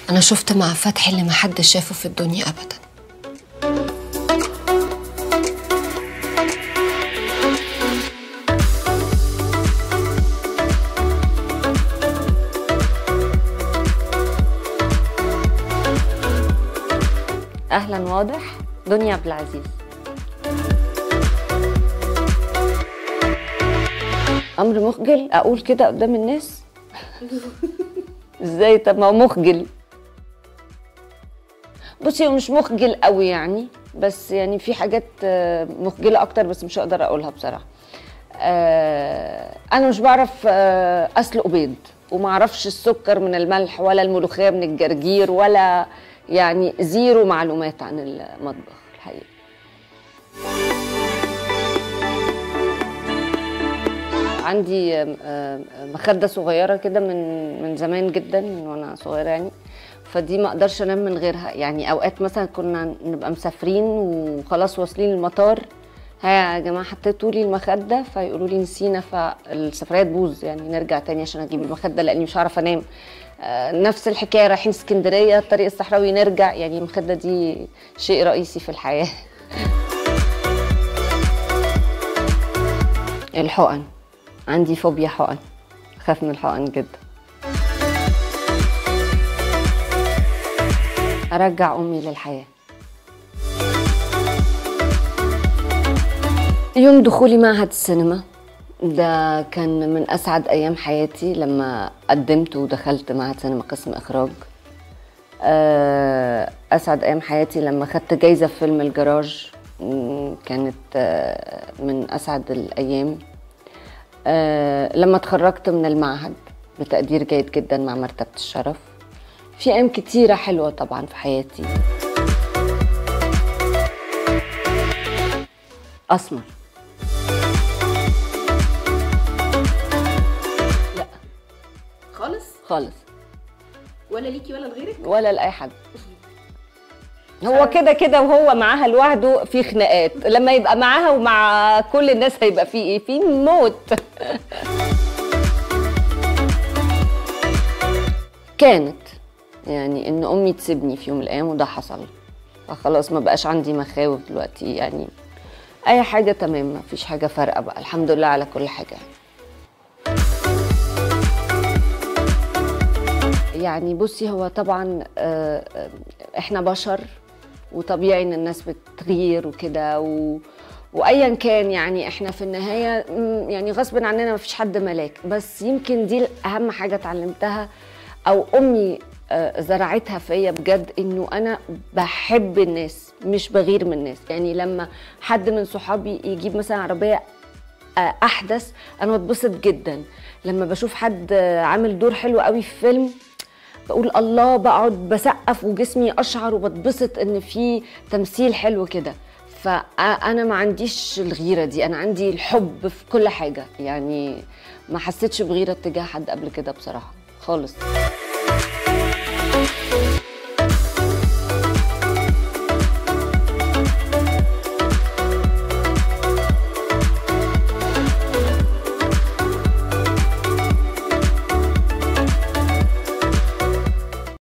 أنا شفت مع فتحي اللي محدش شافه في الدنيا أبدا اهلا واضح دنيا عبد العزيز امر مخجل اقول كده قدام الناس ازاي طب ما هو مخجل بصي هو مش مخجل قوي يعني بس يعني في حاجات آه، مخجله اكتر بس مش هقدر اقولها بصراحه آه، انا مش بعرف آه، اسلق بيض وما اعرفش السكر من الملح ولا الملوخيه من الجرجير ولا يعني زيرو معلومات عن المطبخ الحقيقه عندي آم، آم، مخده صغيره كده من من زمان جدا من وانا صغيره يعني فدي ما اقدرش انام من غيرها يعني اوقات مثلا كنا نبقى مسافرين وخلاص واصلين المطار ها يا جماعه حطيتوا لي المخده فيقولوا لي نسينا فالسفريه تبوظ يعني نرجع تاني عشان اجيب المخده لاني مش هعرف انام آه، نفس الحكايه رايحين اسكندريه الطريق الصحراوي نرجع يعني المخده دي شيء رئيسي في الحياه الحقن عندي فوبيا حقن خاف من الحقن جدا ارجع امي للحياه يوم دخولي معهد السينما ده كان من اسعد ايام حياتي لما قدمت ودخلت معهد سينما قسم اخراج آه، اسعد ايام حياتي لما خدت جايزه في فيلم الجراج مم، كانت آه، من اسعد الايام آه، لما اتخرجت من المعهد بتقدير جيد جدا مع مرتبه الشرف في ايام كتيره حلوه طبعا في حياتي اسمر لا خالص خالص ولا ليكي ولا لغيرك ولا لاي حد هو كده كده وهو معاها لوحده في خناقات لما يبقى معاها ومع كل الناس هيبقى في ايه في موت كانت يعني ان امي تسيبني في يوم من الايام وده حصل فخلاص ما بقاش عندي مخاوف دلوقتي يعني اي حاجه تمام ما فيش حاجه فارقه بقى الحمد لله على كل حاجه يعني بصي هو طبعا آه، آه، احنا بشر وطبيعي ان الناس بتغير وكده و... وايا كان يعني احنا في النهايه مم، يعني غصب عننا ما فيش حد ملاك بس يمكن دي اهم حاجه اتعلمتها او امي آه، زرعتها فيا بجد انه انا بحب الناس مش بغير من الناس يعني لما حد من صحابي يجيب مثلا عربيه آه، احدث انا بتبسط جدا لما بشوف حد آه، عامل دور حلو قوي في فيلم بقول الله بقعد بسقف وجسمي اشعر وبتبسط ان في تمثيل حلو كده فانا ما عنديش الغيره دي انا عندي الحب في كل حاجه يعني ما حسيتش بغيره تجاه حد قبل كده بصراحه خالص